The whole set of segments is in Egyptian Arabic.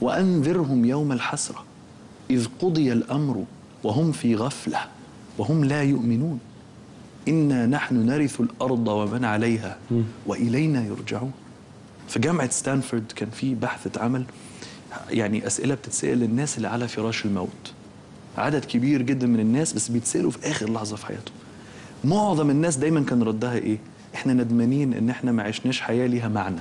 وأنذرهم يوم الحسرة إذ قضي الأمر وهم في غفلة وهم لا يؤمنون إنا نحن نرث الأرض ومن عليها وإلينا يرجعون في جامعة ستانفورد كان في بحث اتعمل يعني أسئلة بتتسأل للناس اللي على فراش الموت عدد كبير جدا من الناس بس بيتسألوا في آخر لحظة في حياتهم معظم الناس دايما كان ردها إيه إحنا ندمانين إن إحنا ما عشناش حياة ليها معنى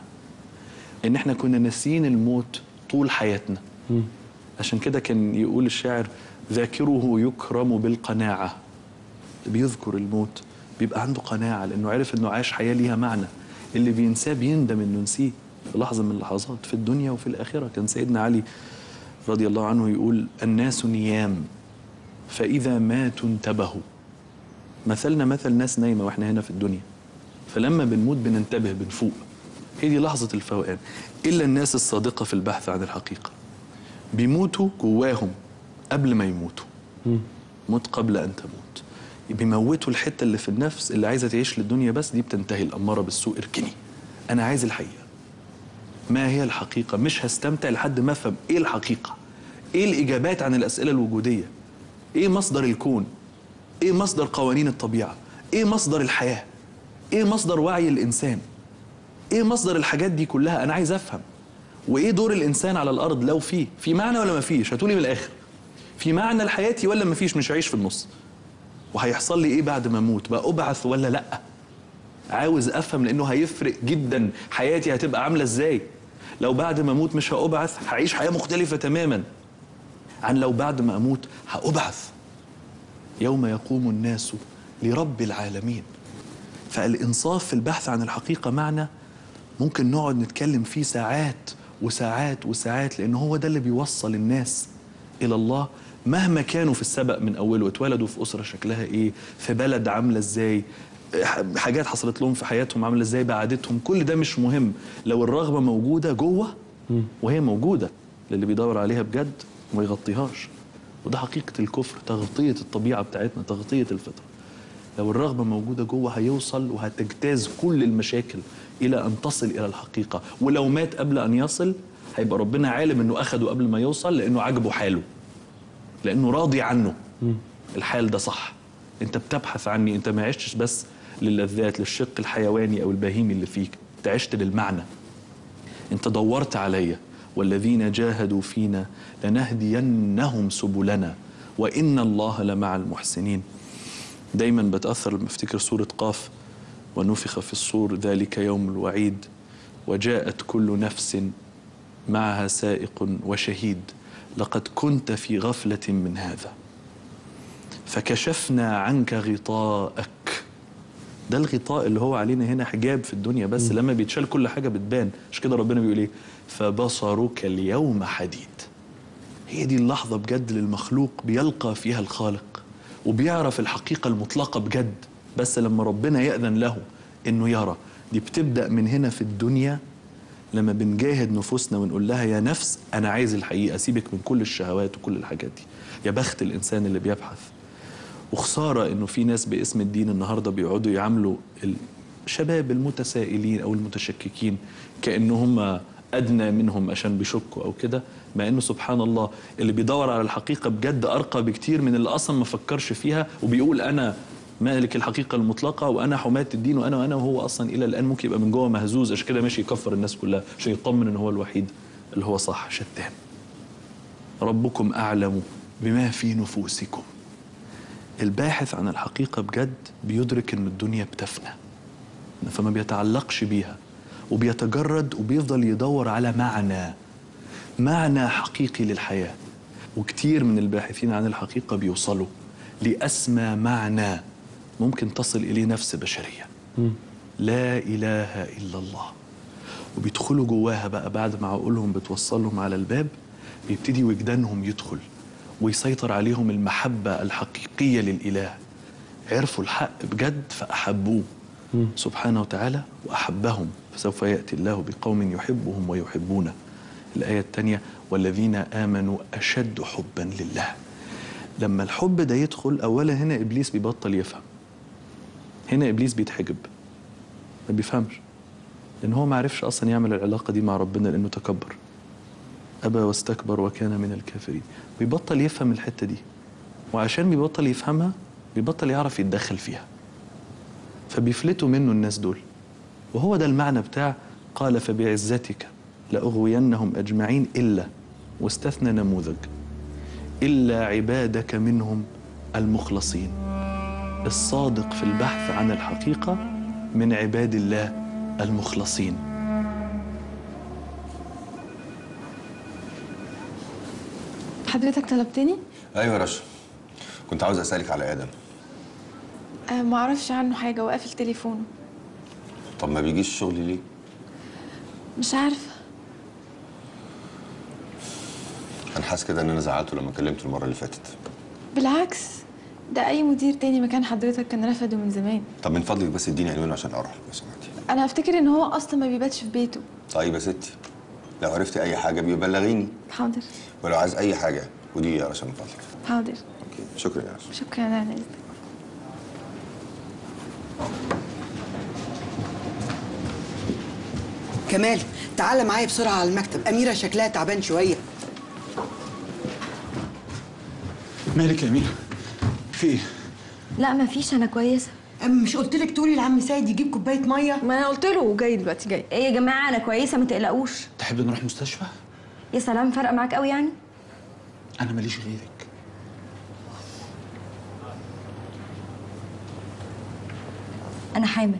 إن إحنا كنا ناسيين الموت طول حياتنا عشان كده كان يقول الشاعر ذاكره يكرم بالقناعة بيذكر الموت بيبقى عنده قناعة لأنه عرف إنه عاش حياة ليها معنى اللي بينساه بيندم إنه نسيه في لحظة من اللحظات في الدنيا وفي الآخرة كان سيدنا علي رضي الله عنه يقول الناس نيام فإذا ماتوا انتبهوا مثلنا مثل ناس نايمة وإحنا هنا في الدنيا فلما بنموت بننتبه بنفوق هي دي لحظة الفوقان إلا الناس الصادقة في البحث عن الحقيقة بيموتوا جواهم قبل ما يموتوا موت قبل أن تموت بيموتوا الحتة اللي في النفس اللي عايزة تعيش للدنيا بس دي بتنتهي الأمارة بالسوء اركني أنا عايز الحقيقة ما هي الحقيقة مش هستمتع لحد ما أفهم إيه الحقيقة إيه الإجابات عن الأسئلة الوجودية إيه مصدر الكون إيه مصدر قوانين الطبيعة إيه مصدر الحياة إيه مصدر وعي الإنسان إيه مصدر الحاجات دي كلها أنا عايز أفهم وإيه دور الإنسان على الأرض لو فيه في معنى ولا ما فيش هتقولي من الآخر في معنى لحياتي ولا ما فيش مش هعيش في النص وهيحصل لي إيه بعد ما أموت بقى أبعث ولا لأ عاوز افهم لانه هيفرق جدا حياتي هتبقى عامله ازاي لو بعد ما اموت مش هابعث هعيش حياه مختلفه تماما عن لو بعد ما اموت هابعث يوم يقوم الناس لرب العالمين فالانصاف في البحث عن الحقيقه معنى ممكن نقعد نتكلم فيه ساعات وساعات وساعات لان هو ده اللي بيوصل الناس الى الله مهما كانوا في السبق من اوله اتولدوا في اسره شكلها ايه في بلد عامله ازاي حاجات حصلت لهم في حياتهم عامله ازاي بعادتهم كل ده مش مهم لو الرغبه موجوده جوه وهي موجوده للي بيدور عليها بجد وما يغطيهاش وده حقيقه الكفر تغطيه الطبيعه بتاعتنا تغطيه الفطره لو الرغبه موجوده جوه هيوصل وهتجتاز كل المشاكل الى ان تصل الى الحقيقه ولو مات قبل ان يصل هيبقى ربنا عالم انه اخده قبل ما يوصل لانه عجبه حاله لانه راضي عنه الحال ده صح انت بتبحث عني انت ما عشتش بس للذات للشق الحيواني او البهيمي اللي فيك انت عشت للمعنى انت دورت عليا والذين جاهدوا فينا لنهدينهم سبلنا وان الله لمع المحسنين دايما بتاثر لما افتكر سوره قاف ونفخ في الصور ذلك يوم الوعيد وجاءت كل نفس معها سائق وشهيد لقد كنت في غفله من هذا فكشفنا عنك غطاءك ده الغطاء اللي هو علينا هنا حجاب في الدنيا بس م. لما بيتشال كل حاجه بتبان مش كده ربنا بيقول ايه فبصرك اليوم حديد هي دي اللحظه بجد للمخلوق بيلقى فيها الخالق وبيعرف الحقيقه المطلقه بجد بس لما ربنا ياذن له انه يرى دي بتبدا من هنا في الدنيا لما بنجاهد نفوسنا ونقول لها يا نفس انا عايز الحقيقه سيبك من كل الشهوات وكل الحاجات دي يا بخت الانسان اللي بيبحث وخساره انه في ناس باسم الدين النهارده بيقعدوا يعاملوا الشباب المتسائلين او المتشككين كان هم ادنى منهم عشان بيشكوا او كده مع انه سبحان الله اللي بيدور على الحقيقه بجد ارقى بكتير من اللي اصلا ما فكرش فيها وبيقول انا مالك الحقيقه المطلقه وانا حماة الدين وانا وانا وهو اصلا الى الان ممكن يبقى من جوه مهزوز عشان كده ماشي يكفر الناس كلها عشان يطمن ان هو الوحيد اللي هو صح شتان ربكم اعلم بما في نفوسكم الباحث عن الحقيقة بجد بيدرك إن الدنيا بتفنى فما بيتعلقش بيها وبيتجرد وبيفضل يدور على معنى معنى حقيقي للحياة وكتير من الباحثين عن الحقيقة بيوصلوا لأسمى معنى ممكن تصل إليه نفس بشرية لا إله إلا الله وبيدخلوا جواها بقى بعد ما عقولهم بتوصلهم على الباب بيبتدي وجدانهم يدخل ويسيطر عليهم المحبة الحقيقية للإله عرفوا الحق بجد فأحبوه سبحانه وتعالى وأحبهم فسوف يأتي الله بقوم يحبهم ويحبونه الآية الثانية والذين آمنوا أشد حبا لله لما الحب ده يدخل أولا هنا إبليس بيبطل يفهم هنا إبليس بيتحجب ما بيفهمش لأن هو ما عرفش أصلا يعمل العلاقة دي مع ربنا لأنه تكبر أبى واستكبر وكان من الكافرين بيبطل يفهم الحتة دي وعشان بيبطل يفهمها بيبطل يعرف يتدخل فيها فبيفلتوا منه الناس دول وهو ده المعنى بتاع قال فبعزتك لأغوينهم أجمعين إلا واستثنى نموذج إلا عبادك منهم المخلصين الصادق في البحث عن الحقيقة من عباد الله المخلصين حضرتك طلبتني؟ ايوه يا رشا كنت عاوز اسالك على ادم أه ما اعرفش عنه حاجة وقافل تليفونه طب ما بيجيش الشغل ليه مش عارفة انا حاسس كده ان انا زعلته لما كلمته المره اللي فاتت بالعكس ده أي مدير تاني مكان حضرتك كان رفضه من زمان طب من فضلك بس اديني عنوانه عشان اروح له لو سمحتي أنا أفتكر إن هو أصلا ما بيباتش في بيته طيب يا ستي لو عرفتي اي حاجه بيبلغيني حاضر ولو عايز اي حاجه قولي لي يا رشا من فضلك حاضر اوكي شكرا يا رشا شكرا على إذنك كمال تعالى معايا بسرعة على المكتب أميرة شكلها تعبان شوية مالك يا أميرة؟ في إيه؟ لا مفيش انا كويسه أم مش قلت لك تقولي لعم سيد يجيب كوباية مية ما أنا قلت له جاي دلوقتي جاي ايه يا جماعه انا كويسه ما تقلقوش تحب نروح مستشفى؟ يا سلام فرق معاك قوي يعني أنا ماليش غيرك انا حامل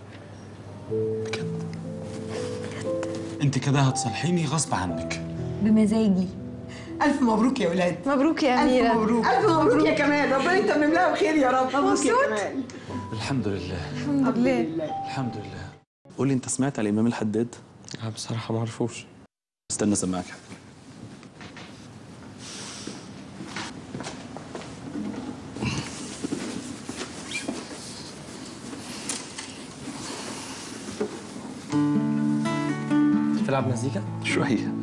بجد أنت كده هتصالحيني غصب عنك بمزاجي ألف مبروك يا ولاد مبروك يا ألف أميرة مبروك ألف مبروك يا كمال ربنا يتمم لها بخير يا رب مبروك يا كمال الحمد لله الحمد لله الحمد لله قول لي أنت سمعت على الإمام الحداد؟ لا بصراحة ما اعرفوش استنى أسمعك حاجة تلعب مزيكا؟ شوية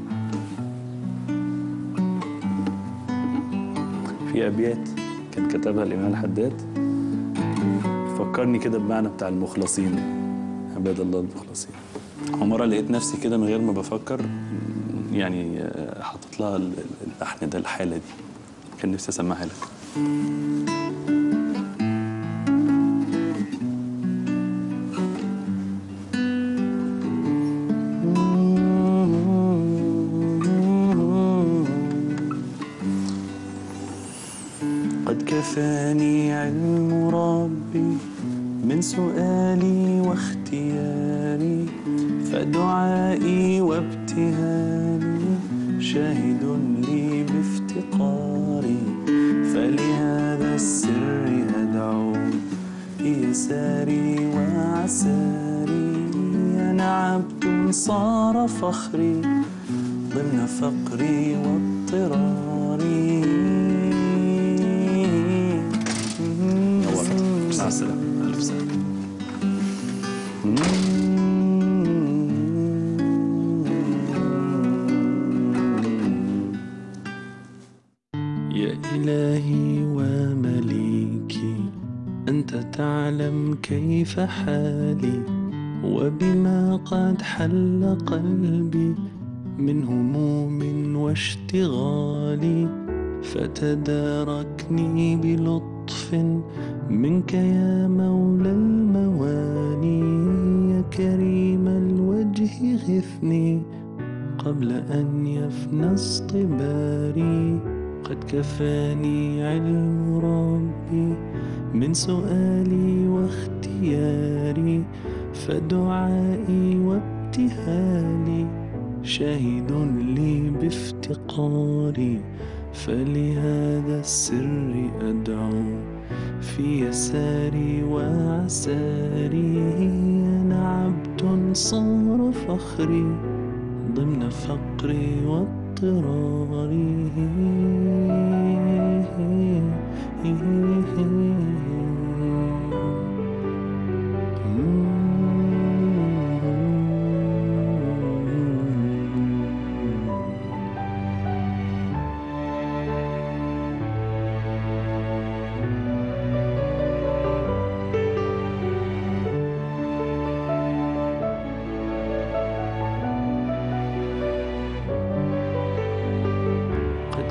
في أبيات كان كتبها الإمام الحداد فكرني كده بمعنى بتاع المخلصين عباد الله المخلصين ومرة لقيت نفسي كده من غير ما بفكر يعني آه، حاطط لها ال- ال- اللحن ده الحالة دي كان نفسي أسمعها لك قد كفاني علم ربي من سؤالي واختياري فدعائي وابتهالي شاهد لي بافتقاري فلهذا السر أدعو في يساري وعساري أنا عبد صار فخري ضمن فقري واضطراري مع السلامة ألف سلامة يا إلهي ومليكي أنت تعلم كيف حالي وبما قد حل قلبي من هموم واشتغال فتداركني بلطف منك يا مولى المواني يا كريم الوجه غثني قبل أن يفنى اصطباري قد كفاني علم ربي من سؤالي واختياري فدعائي وابتهالي شاهد لي بافتقاري فلهذا السر أدعو في يساري وعساري أنا عبد صار فخري ضمن فقري واضطراري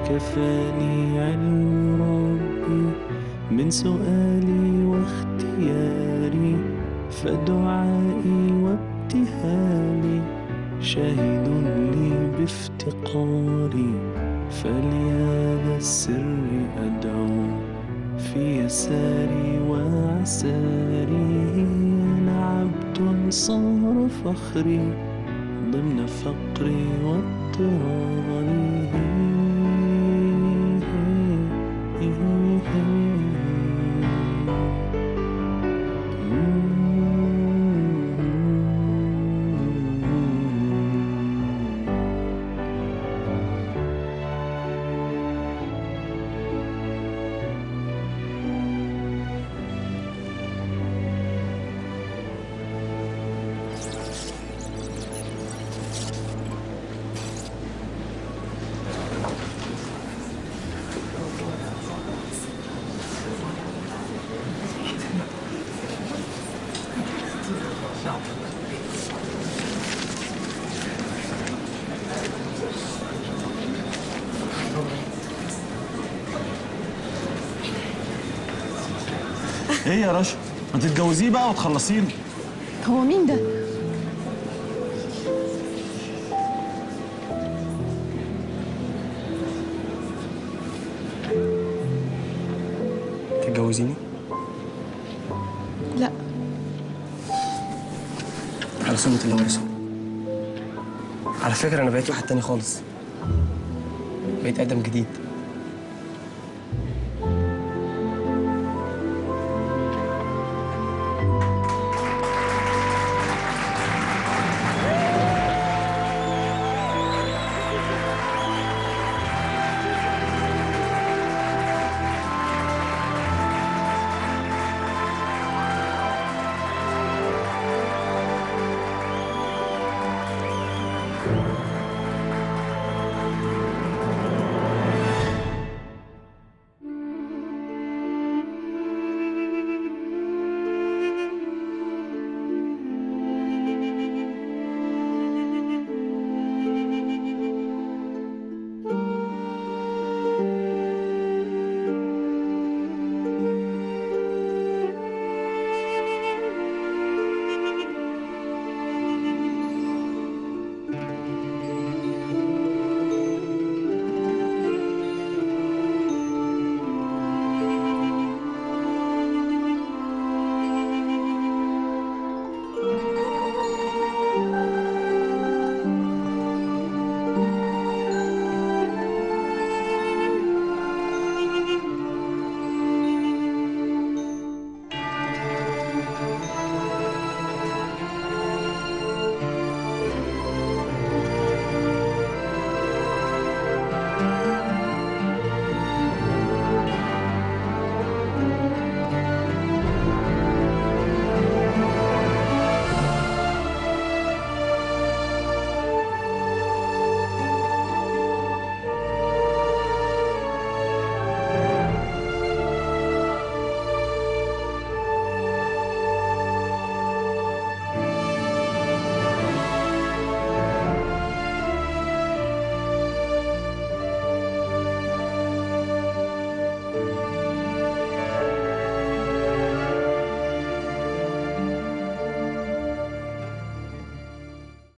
كفاني علم ربي من سؤالي واختياري فدعائي وابتهالي شاهد لي بافتقاري فلهذا السر أدعو في يساري وعساري أنا عبد صار فخري ضمن فقري واضطراري ايه يا رشا ما تتجوزيه بقى وتخلصيني هو مين ده؟ تتجوزيني لا على سنة الله ورسوله على فكرة أنا بقيت واحد تاني خالص بقيت آدم جديد